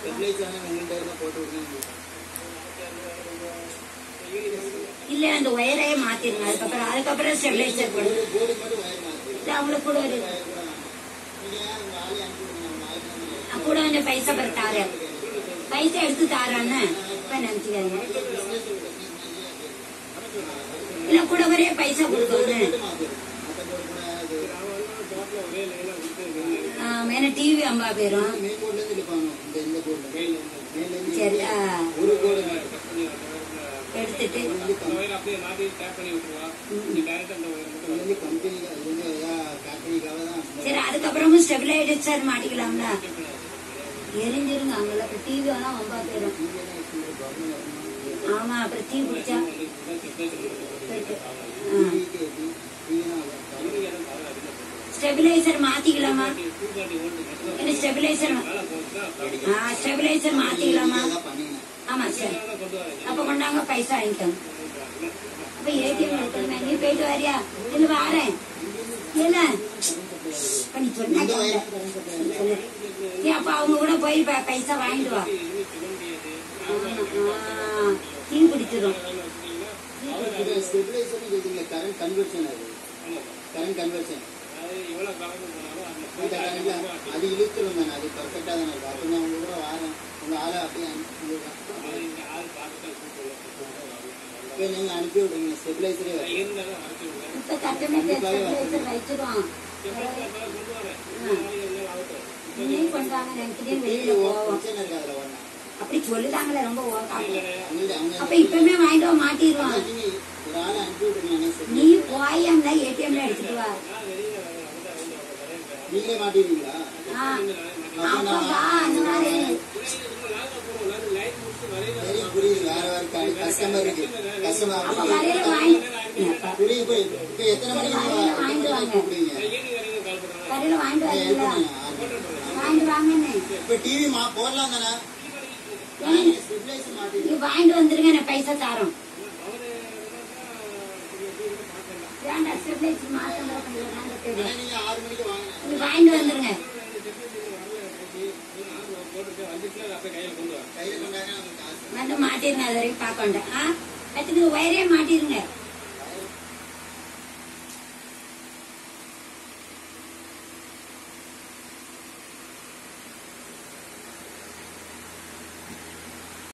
இல்ல அந்த ஒயரே மாத்திருங்க அதுக்கப்புறம் அதுக்கப்புறம் ஸ்டெபிலைசர் போடுங்க இல்ல அவங்களுக்கு கூட ஒரு நான் கூட கொஞ்சம் பைசா பிற தாரேன் பைசா எடுத்து தாரான்னு இப்ப நினைச்சுக்காங்க இல்ல கூட ஒரே பைசா கொடுக்கணும் மேல டிவி அம்பா போயிரும் சரி ஆ, எடுத்துட்டு அப்படியே மாத்தி டேப் பண்ணி விட்டுருவா நீ டைரக்டா அந்த ஒயர் மட்டும் சரி அதுக்கப்புறமும் ஸ்டெபிலைசர் மாட்டிக்கலாம்ல எரிஞ்சிருங்க அங்கெல்லாம் இப்ப டிவி ஆனா அம்பா போயிரும் ஆமா அப்புறம் தீ பிடிச்சா போயிட்டு. ஆ. ஸ்டெபிலைசர் மாத்திக்கலாமா இல்ல ஸ்டெபிலைசர் ஆ ஸ்டெபிலைசர் மாத்திக்கலாமா ஆமா சரி அப்ப கொண்டாங்க பைசா வாங்கிக்கோங்க அப்ப ஏடிஎம் எடுக்கணுமே நீ போயிட்டு வரியா இல்ல வாரேன் இல்ல அப்ப நீ சொன்னா கேளு. நீ சொல்லு. நீ அப்ப அவங்க கூட போய் ப- பைசா வாங்கிட்டு வா ஆ, தீ பிடிச்சிரும் கரண்ட் கன்வெர்ஷன் அது கரண்ட் கன்வெர்ஷன் அது எவ்வளவு கலந்து போனாலும் அந்த இந்த கரண்ட்ல அது இழுத்துரும் தானே அது பர்ஃபெக்டா தானே இருக்கும் அப்ப நான் உங்க கூட வாரேன் உங்க ஆளை அப்படியே அனுப்பிடுவேன் அது இந்த ஆள் பார்த்துட்டு கூப்பிடல இப்போ நீங்க அனுப்பி விடுங்க ஸ்டெபிலைசரே வரும் இருந்தாலும் அனுப்பி விடுவேன் இப்ப தட்டுமே ஸ்டெபிலைசர் வச்சிரும் கொண்டு வரேன் நாளைக்கு எல்லாம் ஆகட்டும் நீ கொண்டாங்க நினைக்கிறேன் வெளியில டிவி போவோம் பிரச்சனை இருக்காது அதில் ஒன்றா அப்படி சொல்லுதாங்களே ரொம்ப ஓகாட்டு அவங்க அவங்க அப்ப இப்பவுமே வாங்கிட்டு வா மாட்டிடுவான் நீங்க ஒரு ஆளை அனுப்பி விடுங்க நீ போயம்ல ஏடிஎம்ல எடுத்துட்டு வா நீங்களே மாட்டிடுவீங்களா ஆ, அப்பப்பா அந்த மாதிரி சரி புரியுது வேற வேற கஸ்டமர் இருக்கு கஸ்டமர் அப்ப கடையில வாங்கி அப்பா, புரியுது புரியுது இப்போ எத்தனை மணிக்கு கடையில வாங்கிட்டு வாங்க கூப்பிடுவீங்க கடையில வாங்கிட்டு ஹெல்ப் வரீங்களா பண்ணுங்க வாங்கிட்டு வாங்கன்னு இப்போ டிவி மா போடலாம் தானே ஏன் ஸ்டெபிலைசர் மாட்டி நீ வாங்கிட்டு வந்துருங்க நான் பைசா தரோம் வேண்டாம் ஸ்டெபிலைசர் மாத்தம் வேண்டாம் தெரியும் நீங்க ஆறு மணிக்கு வாங்க நீ வாங்கிட்டு வந்துருங்க கையில கொண்டாங்க நமக்கு காசு வந்து மாட்டிருங்க அது வரைக்கும் பார்க்கண்டேன் ஆ வச்சுட்டு ஒயரே மாட்டிருங்க